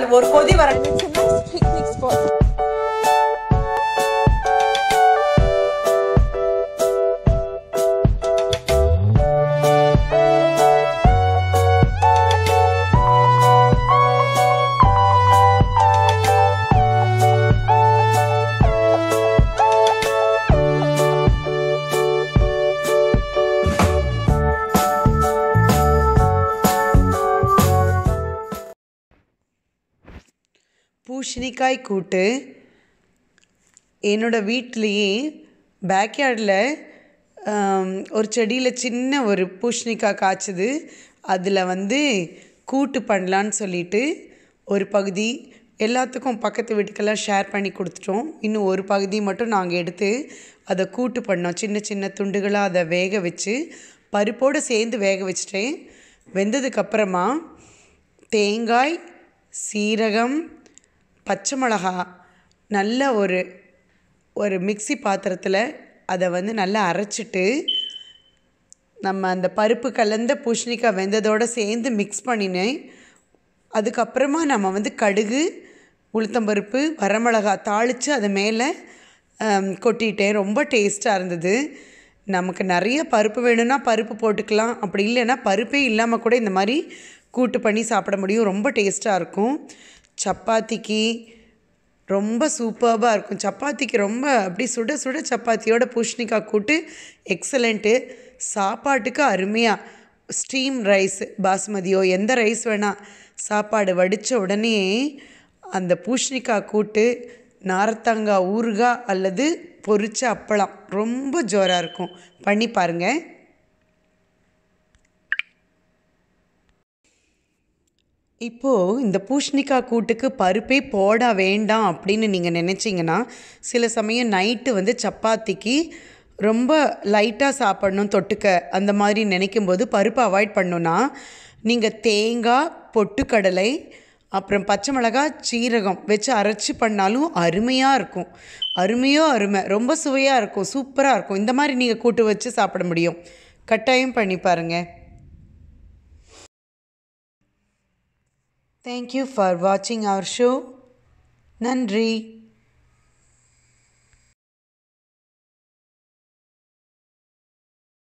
அது ஒரு கொதி வர It's a nice picnic spot. பூசணிக்காய் கூட்டு என்னோட வீட்லேயே பேக்யார்டில் ஒரு செடியில் சின்ன ஒரு பூசணிக்காய் காய்ச்சது அதில் வந்து கூட்டு பண்ணலான்னு சொல்லிட்டு ஒரு பகுதி எல்லாத்துக்கும் பக்கத்து வீட்டுக்கெல்லாம் ஷேர் பண்ணி கொடுத்துட்டோம் இன்னும் ஒரு பகுதி மட்டும் நாங்கள் எடுத்து அதை கூட்டு பண்ணோம் சின்ன சின்ன துண்டுகளாக அதை வேக வச்சு பருப்போடு சேர்ந்து வேக வச்சிட்டேன் வெந்ததுக்கப்புறமா தேங்காய் சீரகம் பச்சை மிளகா நல்ல ஒரு ஒரு மிக்ஸி பாத்திரத்தில் அதை வந்து நல்லா அரைச்சிட்டு நம்ம அந்த பருப்பு கலந்த பூசணிக்காய் வெந்ததோடு சேர்ந்து மிக்ஸ் பண்ணினேன் அதுக்கப்புறமா நம்ம வந்து கடுகு உளுத்தம்பருப்பு வரமிளகா தாளித்து அதை மேலே ஆம், கொட்டிட்டேன் ரொம்ப டேஸ்ட்டாக இருந்தது நமக்கு நிறைய பருப்பு வேணும்னா பருப்பு போட்டுக்கலாம் அப்படி இல்லைன்னா பருப்பே இல்லாமல் கூட இந்த மாதிரி கூட்டு பண்ணி சாப்பிட முடியும் ரொம்ப டேஸ்ட்டாக இருக்கும் சப்பாத்திக்கு ரொம்ப சூப்பர்பாக இருக்கும் சப்பாத்திக்கு ரொம்ப அப்படி சுட சுட சப்பாத்தியோட பூஷணிக்காய் கூட்டு எக்ஸலண்ட்டு சாப்பாட்டுக்கு அருமையாக ஸ்டீம் ரைஸ் பாஸ்மதியோ எந்த ரைஸ் வேணால் சாப்பாடு வடித்த உடனே அந்த பூஷணிக்காய் கூட்டு நார்த்தங்காய் ஊறுகாய் அல்லது பொரிச்ச அப்பளம் ரொம்ப ஜோராக இருக்கும் பண்ணி பாருங்கள் இப்போது இந்த பூஷணிக்காய் கூட்டுக்கு பருப்பே போட வேண்டாம் அப்படின்னு நீங்கள் நினச்சிங்கன்னா சில சமயம் நைட்டு வந்து சப்பாத்திக்கு ரொம்ப லைட்டாக சாப்பிடணும் தொட்டுக்க அந்த மாதிரி நினைக்கும்போது பருப்பு அவாய்ட் பண்ணணுன்னா நீங்கள் தேங்காய் பொட்டுக்கடலை அப்புறம் பச்சை மிளகாய் சீரகம் வச்சு அரைச்சி பண்ணாலும் அருமையாக இருக்கும் அருமையோ அருமை ரொம்ப சுவையாக இருக்கும் சூப்பராக இருக்கும் இந்த மாதிரி நீங்கள் கூட்டு வச்சு சாப்பிட முடியும் கட்டாயம் பண்ணி பாருங்கள் Thank you for watching our show. நன்றி